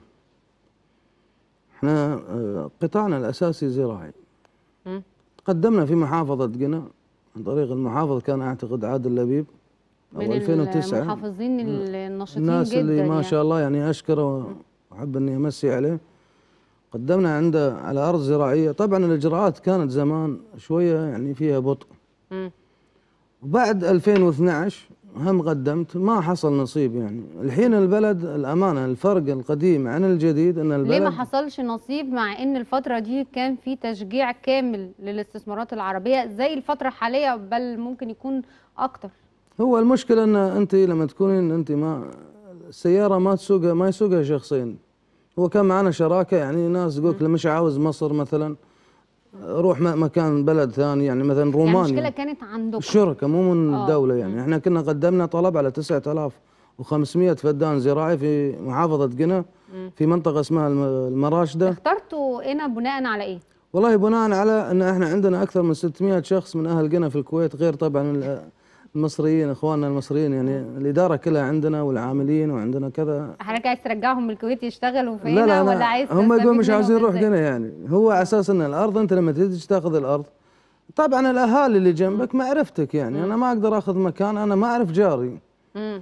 احنا آه، قطاعنا الاساسي زراعي مم. قدمنا في محافظه قنا عن طريق المحافظ كان اعتقد عادل لبيب او من 2009 المحافظين النشيطين الناس جدا اللي ما يعني. شاء الله يعني اشكره واحب اني امسي عليه قدمنا عنده على ارض زراعيه طبعا الاجراءات كانت زمان شويه يعني فيها بطء مم. وبعد 2012 هم قدمت ما حصل نصيب يعني الحين البلد الامانه الفرق القديم عن الجديد ان البلد ليه ما حصلش نصيب مع ان الفترة دي كان في تشجيع كامل للاستثمارات العربية زي الفترة الحالية بل ممكن يكون اكتر هو المشكله ان انت لما تكونين انت ما السياره ما تسوقها ما يسوقها شخصين هو كان معنا شراكه يعني ناس تقول لك مش عاوز مصر مثلا روح م- مكان بلد ثاني يعني مثلا يعني رومانيا المشكلة كانت عندكم الشركة مو من آه. الدولة يعني احنا كنا قدمنا طلب على 9500 فدان زراعي في محافظة قنا في منطقة اسمها الم- المراشدة اخترتوا هنا بناء على ايه؟ والله بناء على ان احنا عندنا اكثر من 600 شخص من اهل قنا في الكويت غير طبعا ال- المصريين اخواننا المصريين يعني الاداره كلها عندنا والعاملين وعندنا كذا حضرتك عايز ترجعهم من الكويت يشتغلوا في لا هنا لا ولا أنا عايز هم يقولوا تستفيد مش منهم عاوزين نروح إزاي؟ هنا يعني هو على اساس ان الارض انت لما تيجي تاخذ الارض طبعا الاهالي اللي جنبك معرفتك يعني انا ما اقدر اخذ مكان انا ما اعرف جاري مم.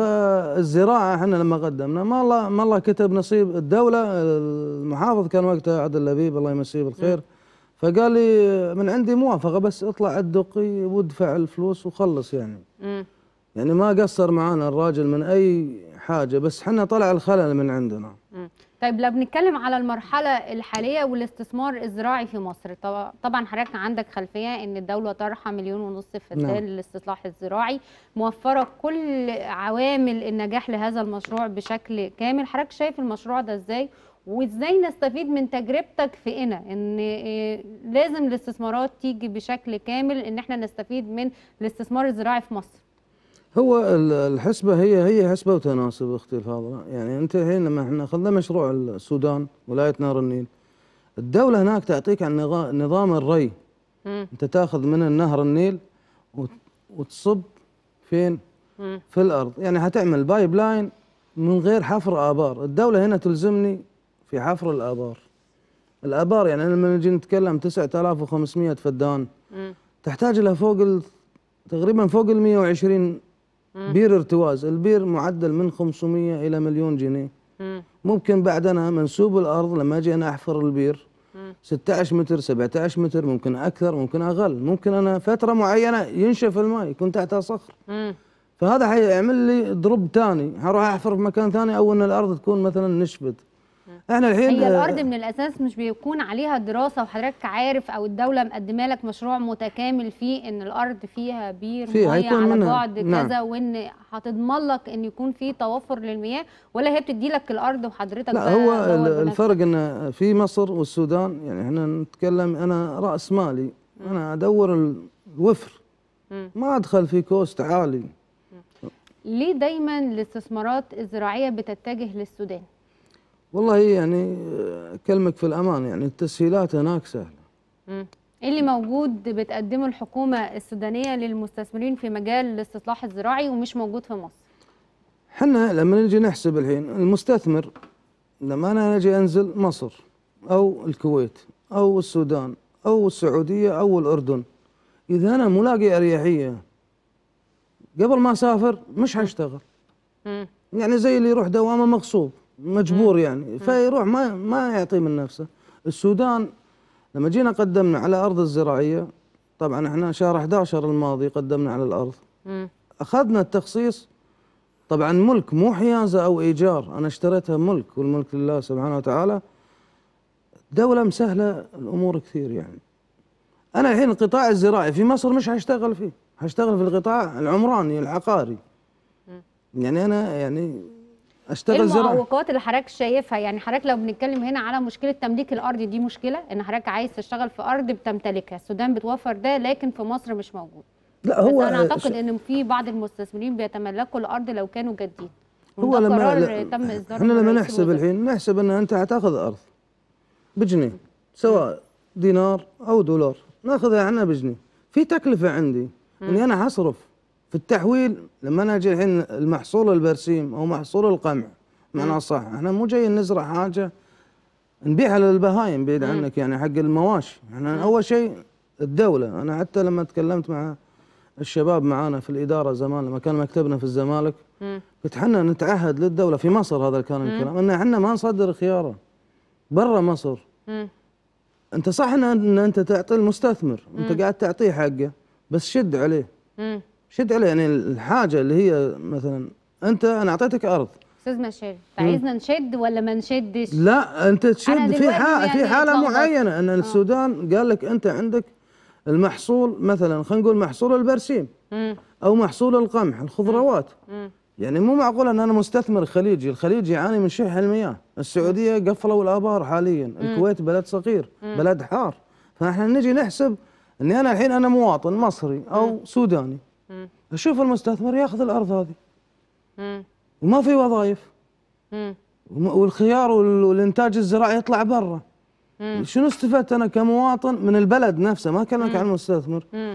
فالزراعه احنا لما قدمنا ما الله ما الله كتب نصيب الدوله المحافظ كان وقتها عبد اللبيب الله يمسيه بالخير فقال لي من عندي موافقه بس اطلع الدقي وادفع الفلوس وخلص يعني مم. يعني ما قصر معانا الراجل من اي حاجه بس حنا طلع الخلل من عندنا مم. طيب لو بنتكلم على المرحلة الحالية والاستثمار الزراعي في مصر طب- طبعا حضرتك عندك خلفية ان الدولة طرحة مليون ونص فدان نعم. للاستصلاح الزراعي موفرة كل عوامل النجاح لهذا المشروع بشكل كامل حضرتك شايف المشروع ده ازاي وازاي نستفيد من تجربتك في هنا ان إيه، لازم الاستثمارات تيجي بشكل كامل ان احنا نستفيد من الاستثمار الزراعي في مصر هو ال- الحسبة هي هي حسبة وتناسب اختي الفاضلة يعني انت الحين لما احنا اخذنا مشروع السودان ولاية نهر النيل الدولة هناك تعطيك عن نظا- نظام الري مم. انت تاخذ من النهر النيل وت- وتصب فين مم. في الارض يعني حتعمل بايب لاين من غير حفر ابار الدولة هنا تلزمني في حفر الابار الابار يعني لما نجي نتكلم 9500 فدان مم. تحتاج لها فوق ال... تقريبا فوق ال 120 بير ارتواز البير معدل من 500 الى مليون جنيه مم. ممكن بعد انا منسوب الارض لما اجي انا احفر البير مم. 16 متر 17 متر ممكن اكثر ممكن اقل ممكن انا فتره معينه ينشف الماء يكون تحتها صخر مم. فهذا حيعمل لي دروب ثاني حروح احفر في مكان ثاني او ان الارض تكون مثلا نشفت احنا الحين هي آه، الارض من الاساس مش بيكون عليها دراسه وحضرتك عارف او الدوله مقدمه لك مشروع متكامل فيه ان الارض فيها بير فيه، ميه هيكون على منها. بعد نعم. كذا وان هتضمن لك ان يكون في توفر للمياه ولا هي بتدي لك الارض وحضرتك لا بقى هو دور ال- بنفسك؟ الفرق ان في مصر والسودان يعني احنا نتكلم انا راس مالي انا ادور ال- الوفر مم. ما ادخل في كوست عالي ليه دايما الاستثمارات الزراعيه بتتجه للسودان والله يعني آه، اكلمك في الامان يعني التسهيلات هناك سهله مم. ايه اللي موجود بتقدمه الحكومه السودانيه للمستثمرين في مجال الاستصلاح الزراعي ومش موجود في مصر حنا لما نجي نحسب الحين المستثمر لما انا اجي انزل مصر او الكويت او السودان او السعوديه او الاردن اذا انا ملاقي اريحيه قبل ما اسافر مش حاشتغل مم. يعني زي اللي يروح دوامه مغصوب مجبور يعني فيروح ما ما يعطي من نفسه السودان لما جينا قدمنا على ارض الزراعيه طبعا احنا شهر 11 الماضي قدمنا على الارض مم. اخذنا التخصيص طبعا ملك مو حيازه او ايجار انا اشتريتها ملك والملك لله سبحانه وتعالى دوله مسهله الامور كثير يعني انا الحين القطاع الزراعي في مصر مش هشتغل فيه هشتغل في القطاع العمراني العقاري يعني انا يعني ايه اشتغل زراعي المعوقات اللي حضرتك شايفها يعني حضرتك لو بنتكلم هنا على مشكله تمليك الارض دي مشكله ان حضرتك عايز تشتغل في ارض بتمتلكها السودان بتوفر ده لكن في مصر مش موجود لا بس هو انا اعتقد ان في بعض المستثمرين بيتملكوا الارض لو كانوا جادين هو وده لما قرار لا- تم اصداره احنا من لما رئيس نحسب الوزراء. الحين نحسب ان انت هتاخذ ارض بجنيه سواء دينار او دولار ناخذها احنا بجنيه في تكلفه عندي اني انا حصرف في التحويل لما انا اجي الحين المحصول البرسيم او محصول القمح معناه صح احنا مو جايين نزرع حاجه نبيعها للبهايم بعيد عنك يعني حق المواشي احنا اول شيء الدوله انا حتى لما تكلمت مع الشباب معانا في الاداره زمان لما كان مكتبنا في الزمالك مم. قلت احنا نتعهد للدوله في مصر هذا كان الكلام ان احنا ما نصدر خياره برا مصر مم. انت صح ان, إن انت تعطي المستثمر انت قاعد تعطيه حقه بس شد عليه مم. شد عليه يعني الحاجه اللي هي مثلا انت انا اعطيتك ارض استاذ مشاري عايزنا نشد ولا ما نشدش لا انت تشد في دلوقتي حاله يعني في حاله اتلخبطت. معينه ان السودان قال لك انت عندك المحصول مثلا خلينا نقول محصول البرسيم مم. او محصول القمح الخضروات مم. يعني مو معقول ان انا مستثمر خليجي، الخليج يعاني من شح المياه، السعوديه قفلوا الابار حاليا، الكويت بلد صغير، بلد حار، فاحنا نجي نحسب اني انا الحين انا مواطن مصري او سوداني مم. اشوف المستثمر ياخذ الارض هذه مم. وما في وظائف مم. وم- والخيار وال- والانتاج الزراعي يطلع برا مم. شنو استفدت انا كمواطن من البلد نفسه ما اكلمك عن المستثمر مم.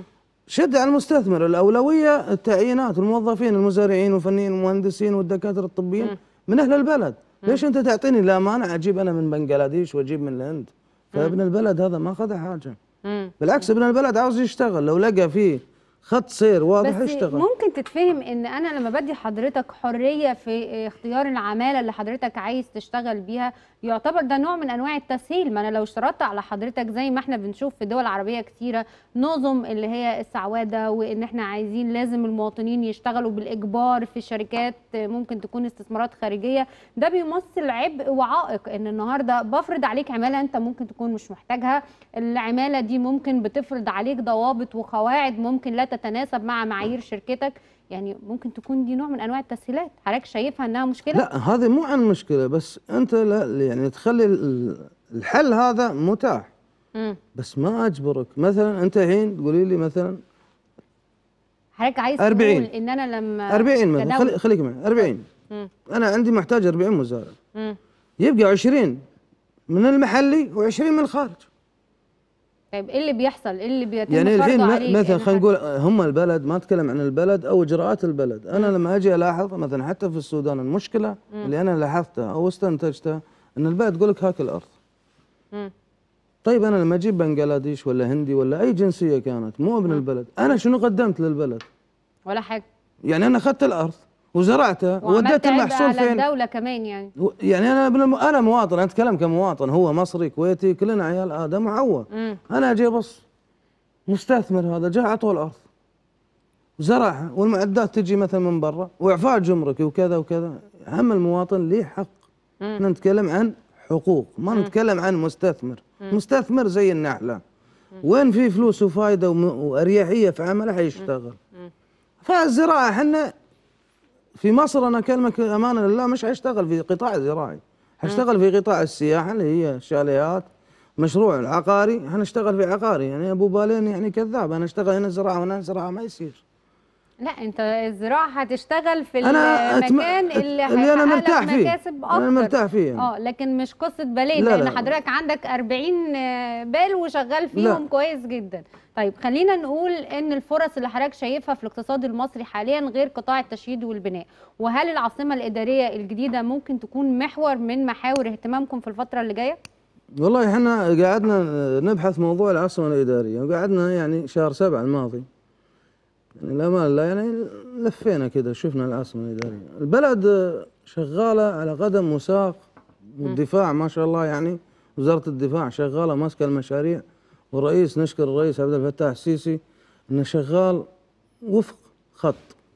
شد على المستثمر الاولويه التعيينات الموظفين المزارعين والفنيين والمهندسين والدكاتره الطبيين من اهل البلد ليش انت تعطيني لا مانع اجيب انا من بنغلاديش واجيب من الهند فابن البلد هذا ما اخذ حاجه مم. بالعكس ابن البلد عاوز يشتغل لو لقى فيه خط سير واضح بس يشتغل ممكن تتفهم ان انا لما بدي حضرتك حريه في اختيار العماله اللي حضرتك عايز تشتغل بيها يعتبر ده نوع من انواع التسهيل ما انا لو اشترطت على حضرتك زي ما احنا بنشوف في دول عربيه كتيره نظم اللي هي السعواده وان احنا عايزين لازم المواطنين يشتغلوا بالاجبار في شركات ممكن تكون استثمارات خارجيه ده بيمثل عبء وعائق ان النهارده بفرض عليك عماله انت ممكن تكون مش محتاجها العماله دي ممكن بتفرض عليك ضوابط وقواعد ممكن لا تتناسب مع معايير شركتك يعني ممكن تكون دي نوع من انواع التسهيلات حضرتك شايفها انها مشكله لا هذه مو عن مشكله بس انت لا يعني تخلي ال- الحل هذا متاح مم. بس ما اجبرك مثلا انت الحين تقولي لي مثلا حضرتك عايز 40. تقول ان انا لما 40 مثلا كدولة- خلي خليك معي 40 مم. انا عندي محتاج 40 مزارع مم. يبقى 20 من المحلي و20 من الخارج طيب ايه اللي بيحصل ايه اللي بيتم يعني فرضه الحين عليك م- مثلا إن خلينا حد- نقول هم البلد ما اتكلم عن البلد او اجراءات البلد انا لما اجي الاحظ مثلا حتى في السودان المشكله اللي انا لاحظتها او استنتجتها ان البلد تقول لك هاك الارض مم. طيب انا لما اجيب بنغلاديش ولا هندي ولا اي جنسيه كانت مو ابن البلد انا شنو قدمت للبلد ولا حاجه يعني انا اخذت الارض وزرعتها وعملت وديت عبء المحصول على فين الدوله كمان يعني هو- يعني انا ابن الم... انا مواطن انا اتكلم كمواطن هو مصري كويتي كلنا عيال ادم وحواء مم. انا اجي بص مستثمر هذا جاء اعطوه الارض زرعها والمعدات تجي مثلا من برا واعفاء جمركي وكذا وكذا هم المواطن ليه حق احنا نتكلم عن حقوق ما نتكلم عن مستثمر مستثمر زي النحله وين في فلوس وفايده وم- واريحيه في عمله حيشتغل فالزراعه احنا في مصر انا اكلمك امانه لله مش حاشتغل في قطاع زراعي حاشتغل في قطاع السياحه اللي هي الشاليات مشروع العقاري حنشتغل في عقاري يعني ابو بالين يعني كذاب انا اشتغل هنا زراعه وهنا زراعه ما يصير لا انت الزراعه هتشتغل في أنا أتم- المكان اللي اللي أنا هيحقق لك مرتاح فيه. مكاسب اكتر أنا مرتاح فيه يعني. اه لكن مش قصه بالين لا، لان لا. حضرتك عندك 40 بال وشغال فيهم لا. كويس جدا طيب خلينا نقول ان الفرص اللي حضرتك شايفها في الاقتصاد المصري حاليا غير قطاع التشييد والبناء وهل العاصمه الاداريه الجديده ممكن تكون محور من محاور اهتمامكم في الفتره اللي جايه والله احنا قعدنا نبحث موضوع العاصمه الاداريه وقعدنا يعني شهر سبعة الماضي يعني لا لا يعني لفينا كده شفنا العاصمه الاداريه البلد شغاله على قدم وساق والدفاع ما شاء الله يعني وزاره الدفاع شغاله ماسكه المشاريع والرئيس نشكر الرئيس عبد الفتاح السيسي انه شغال وفق خط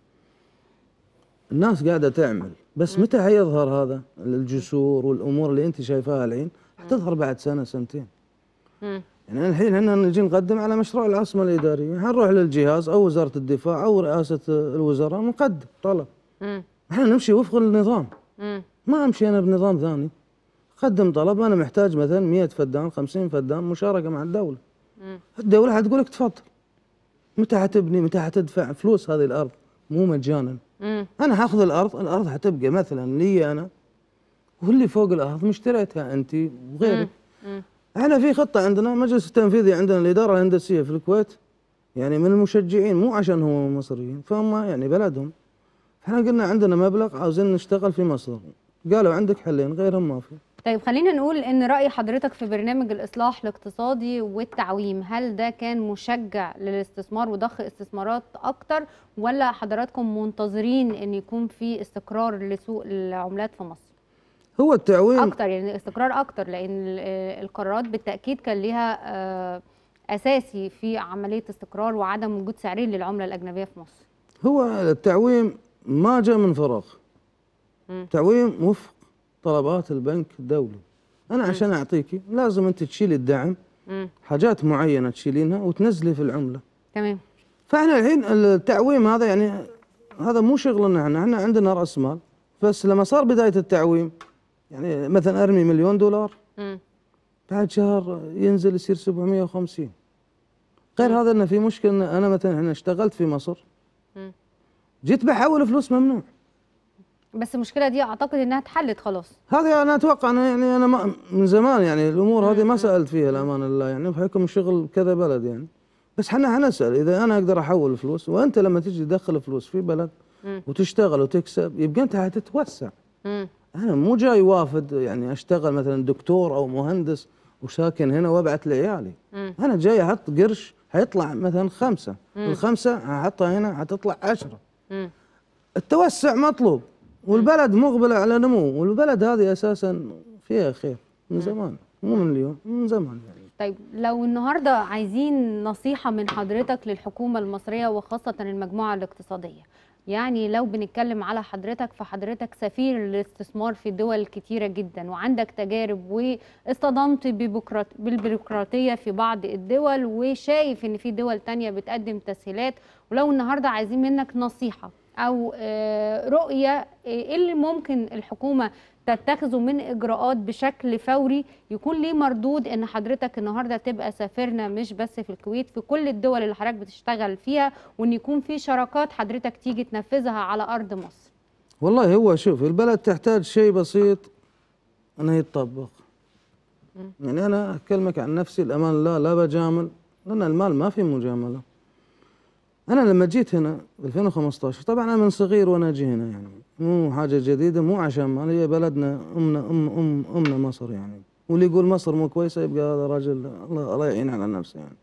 الناس قاعده تعمل بس متى حيظهر هذا الجسور والامور اللي انت شايفاها الحين حتظهر بعد سنه سنتين مم. يعني الحين احنا نجي نقدم على مشروع العاصمه الاداريه حنروح للجهاز او وزاره الدفاع او رئاسه الوزراء نقدم طلب مم. احنا نمشي وفق النظام مم. ما امشي انا بنظام ثاني قدم طلب انا محتاج مثلا 100 فدان 50 فدان مشاركه مع الدوله مم. الدوله حتقول لك تفضل متى حتبني متى حتدفع فلوس هذه الارض مو مجانا مم. انا حاخذ الارض الارض حتبقى مثلا لي انا واللي فوق الارض مشتريتها انت وغيرك مم. احنا في خطه عندنا مجلس التنفيذي عندنا الاداره الهندسيه في الكويت يعني من المشجعين مو عشان هم مصريين فهم يعني بلدهم احنا قلنا عندنا مبلغ عاوزين نشتغل في مصر قالوا عندك حلين غيرهم ما في طيب خلينا نقول ان رأي حضرتك في برنامج الإصلاح الاقتصادي والتعويم هل ده كان مشجع للاستثمار وضخ استثمارات أكتر ولا حضراتكم منتظرين ان يكون في استقرار لسوق العملات في مصر هو التعويم أكتر يعني استقرار أكتر لأن ال- القرارات بالتأكيد كان ليها آه، أساسي في عملية استقرار وعدم وجود سعرين للعملة الأجنبية في مصر هو التعويم ما جاء من فراغ مم. تعويم وفق طلبات البنك الدولي انا عشان اعطيكي لازم انت تشيلي الدعم مم. حاجات معينه تشيلينها وتنزلي في العمله تمام فاحنا الحين التعويم هذا يعني هذا مو شغلنا احنا احنا عندنا راس مال بس لما صار بدايه التعويم يعني مثلا ارمي مليون دولار مم. بعد شهر ينزل يصير 750 غير هذا انه في مشكله إن انا مثلا انا اشتغلت في مصر مم. جيت بحول فلوس ممنوع بس المشكلة دي أعتقد إنها اتحلت خلاص هذه انا اتوقع انا يعني انا ما من زمان يعني الامور هذه ما سالت فيها الامان الله يعني بحكم شغل كذا بلد يعني بس احنا حنسال اذا انا اقدر احول فلوس وانت لما تجي تدخل فلوس في بلد مم. وتشتغل وتكسب يبقى انت حتتوسع مم. انا مو جاي وافد يعني اشتغل مثلا دكتور او مهندس وساكن هنا وابعث لعيالي مم. انا جاي احط قرش حيطلع مثلا خمسه الخمسه هحطها هنا حتطلع عشرة مم. التوسع مطلوب والبلد مقبله على نمو والبلد هذه اساسا فيها خير من زمان مو من اليوم من زمان يعني طيب لو النهارده عايزين نصيحة من حضرتك للحكومة المصرية وخاصة المجموعة الاقتصادية يعني لو بنتكلم على حضرتك فحضرتك سفير للاستثمار في دول كتيرة جدا وعندك تجارب واصطدمت ببكرات- بالبيروقراطية في بعض الدول وشايف ان في دول تانية بتقدم تسهيلات ولو النهاردة عايزين منك نصيحة او آه، رؤية آه، ايه اللي ممكن الحكومة تتخذه من اجراءات بشكل فوري يكون ليه مردود ان حضرتك النهارده تبقى سافرنا مش بس في الكويت في كل الدول اللي حضرتك بتشتغل فيها وان يكون في شراكات حضرتك تيجي تنفذها على ارض مصر والله هو شوف البلد تحتاج شيء بسيط انه يتطبق يعني انا اكلمك عن نفسي الامان لا لا بجامل لان المال ما في مجامله انا لما جيت هنا ب 2015 طبعا انا من صغير وانا اجي هنا يعني مو حاجه جديده مو عشان مال هي بلدنا امنا ام ام امنا مصر يعني واللي يقول مصر مو كويسه يبقى هذا راجل الله الله يعين على نفسه يعني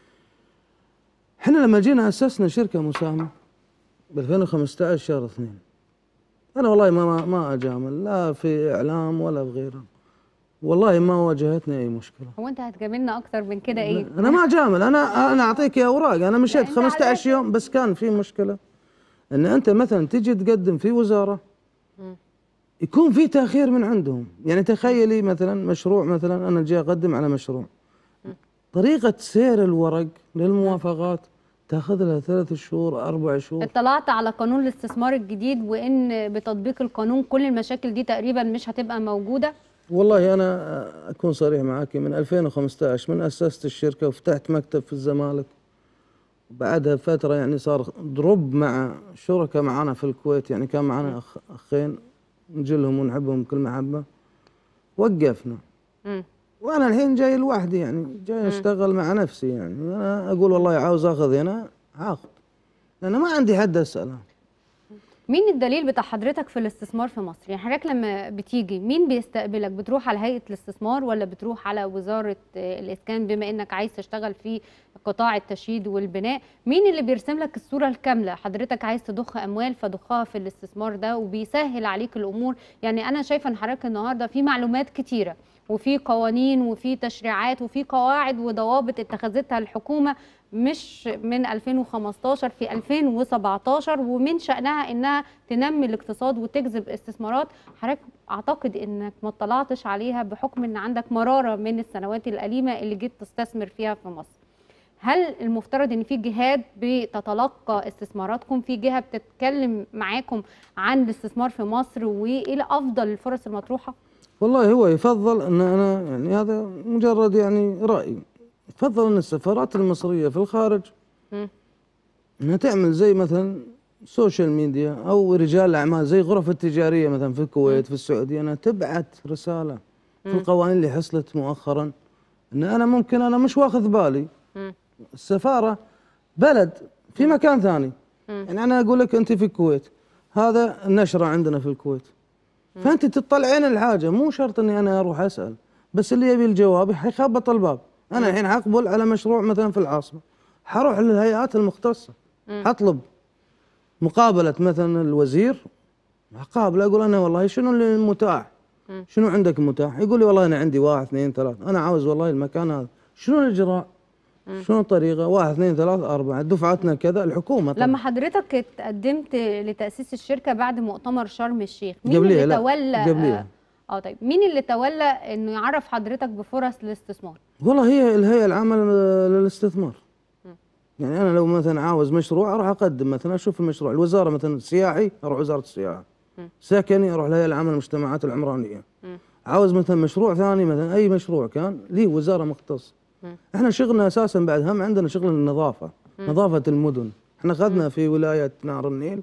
احنا لما جينا اسسنا شركه مساهمه ب 2015 شهر اثنين انا والله ما ما, ما اجامل لا في اعلام ولا بغيره والله ما واجهتني اي مشكله هو انت هتجاملنا اكتر من كده ايه انا ما اجامل انا انا اعطيك اوراق انا مشيت أنت على 15 يوم بس كان في مشكله ان انت مثلا تجي تقدم في وزاره مم. يكون في تاخير من عندهم يعني تخيلي مثلا مشروع مثلا انا جاي اقدم على مشروع طريقه سير الورق للموافقات تاخذ لها ثلاث شهور اربع شهور اطلعت على قانون الاستثمار الجديد وان بتطبيق القانون كل المشاكل دي تقريبا مش هتبقى موجوده والله انا اكون صريح معك من 2015 من اسست الشركه وفتحت مكتب في الزمالك بعدها فتره يعني صار دروب مع شركاء معنا في الكويت يعني كان معنا أخ اخين نجلهم ونحبهم بكل محبه وقفنا مم. وانا الحين جاي لوحدي يعني جاي اشتغل مع نفسي يعني انا اقول والله عاوز اخذ هنا اخذ انا ما عندي حد اساله مين الدليل بتاع حضرتك في الاستثمار في مصر يعني حضرتك لما بتيجي مين بيستقبلك بتروح على هيئة الاستثمار ولا بتروح على وزارة آه، الإسكان بما إنك عايز تشتغل في قطاع التشييد والبناء مين اللي بيرسم لك الصورة الكاملة حضرتك عايز تضخ أموال فضخها في الاستثمار ده وبيسهل عليك الأمور يعني أنا شايفة إن حضرتك النهاردة في معلومات كتيرة وفي قوانين وفي تشريعات وفي قواعد وضوابط اتخذتها الحكومة مش من 2015 في 2017 ومن شأنها انها تنمي الاقتصاد وتجذب استثمارات حضرتك اعتقد انك ما اطلعتش عليها بحكم ان عندك مرارة من السنوات الأليمة اللي جيت تستثمر فيها في مصر هل المفترض ان في جهات بتتلقى استثماراتكم في جهة بتتكلم معاكم عن الاستثمار في مصر وايه افضل الفرص المطروحة والله هو يفضل ان انا يعني هذا مجرد يعني راي يفضل ان السفارات المصريه في الخارج مم. انها تعمل زي مثلا سوشيال ميديا او رجال الاعمال زي غرف التجاريه مثلا في الكويت في السعوديه انها تبعث رساله في القوانين اللي حصلت مؤخرا ان انا ممكن انا مش واخذ بالي مم. السفاره بلد في مكان ثاني مم. يعني انا اقول لك انت في الكويت هذا النشره عندنا في الكويت فانت تطلعين الحاجه مو شرط اني انا اروح اسال بس اللي يبي الجواب حيخبط الباب انا الحين حقبل على مشروع مثلا في العاصمه حروح للهيئات المختصه حطلب مقابله مثلا الوزير قابله اقول انا والله شنو اللي متاح مم. شنو عندك متاح يقول لي والله انا عندي واحد اثنين ثلاث انا عاوز والله المكان هذا شنو الاجراء شنو الطريقه واحد اثنين ثلاث اربعه دفعتنا كذا الحكومه طبعا. لما حضرتك اتقدمت لتأسيس الشركة بعد مؤتمر شرم الشيخ مين قبليها اللي لا تولى قبليها اه طيب مين اللي تولى انه يعرف حضرتك بفرص الاستثمار والله هي الهيئه العامه لل- للاستثمار يعني انا لو مثلا عاوز مشروع اروح اقدم مثلا اشوف المشروع الوزاره مثلا سياحي اروح وزاره السياحه مم. سكني اروح الهيئه العامه للمجتمعات العمرانيه مم. عاوز مثلا مشروع ثاني مثلا اي مشروع كان ليه وزاره مختصه مم. احنا شغلنا اساسا بعد هم عندنا شغل النظافه نظافه المدن احنا اخذنا في ولايه نهر النيل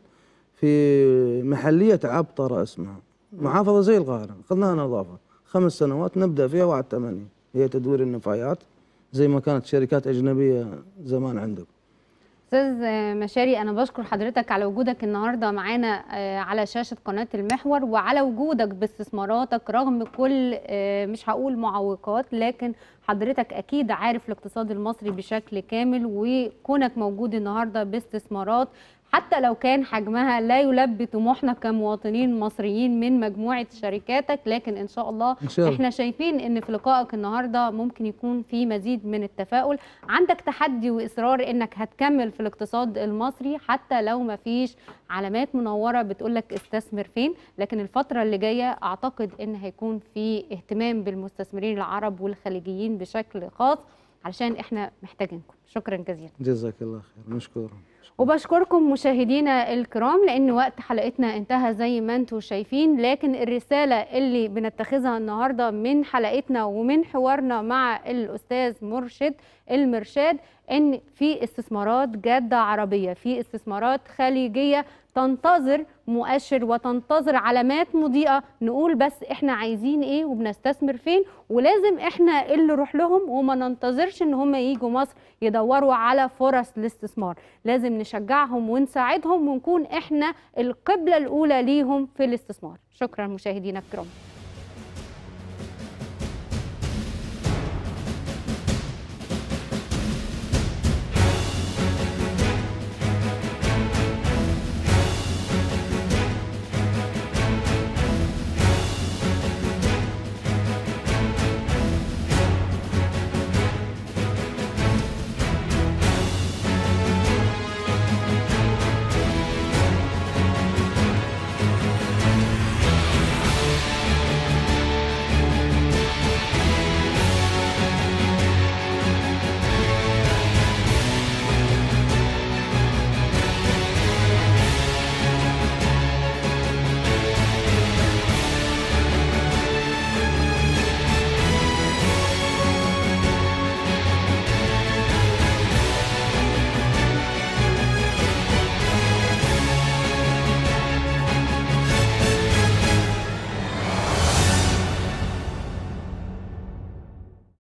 في محليه عبطره اسمها محافظه زي القاهره اخذناها نظافه خمس سنوات نبدا فيها وعد ثمانيه هي تدوير النفايات زي ما كانت شركات أجنبية زمان عندكم استاذ مشاري انا بشكر حضرتك على وجودك النهارده معانا آه، على شاشه قناه المحور وعلى وجودك باستثماراتك رغم كل آه، مش هقول معوقات لكن حضرتك اكيد عارف الاقتصاد المصري بشكل كامل وكونك موجود النهارده باستثمارات حتى لو كان حجمها لا يلبي طموحنا كمواطنين مصريين من مجموعه شركاتك لكن ان شاء الله إن شاء الله احنا شايفين ان في لقائك النهارده ممكن يكون في مزيد من التفاؤل عندك تحدي واصرار انك هتكمل في الاقتصاد المصري حتى لو ما فيش علامات منوره بتقولك استثمر فين لكن الفتره اللي جايه اعتقد ان هيكون في اهتمام بالمستثمرين العرب والخليجيين بشكل خاص علشان احنا محتاجينكم شكرا جزيلا جزاك الله خير مشكور وبشكركم مشاهدينا الكرام لان وقت حلقتنا انتهى زي ما انتم شايفين لكن الرساله اللي بنتخذها النهارده من حلقتنا ومن حوارنا مع الاستاذ مرشد المرشاد ان في استثمارات جاده عربيه في استثمارات خليجيه تنتظر مؤشر وتنتظر علامات مضيئه نقول بس احنا عايزين ايه وبنستثمر فين ولازم احنا اللي نروح لهم وما ننتظرش ان هم يجوا مصر يدوروا على فرص الاستثمار لازم نشجعهم ونساعدهم ونكون احنا القبله الاولى ليهم في الاستثمار شكرا مشاهدينا الكرام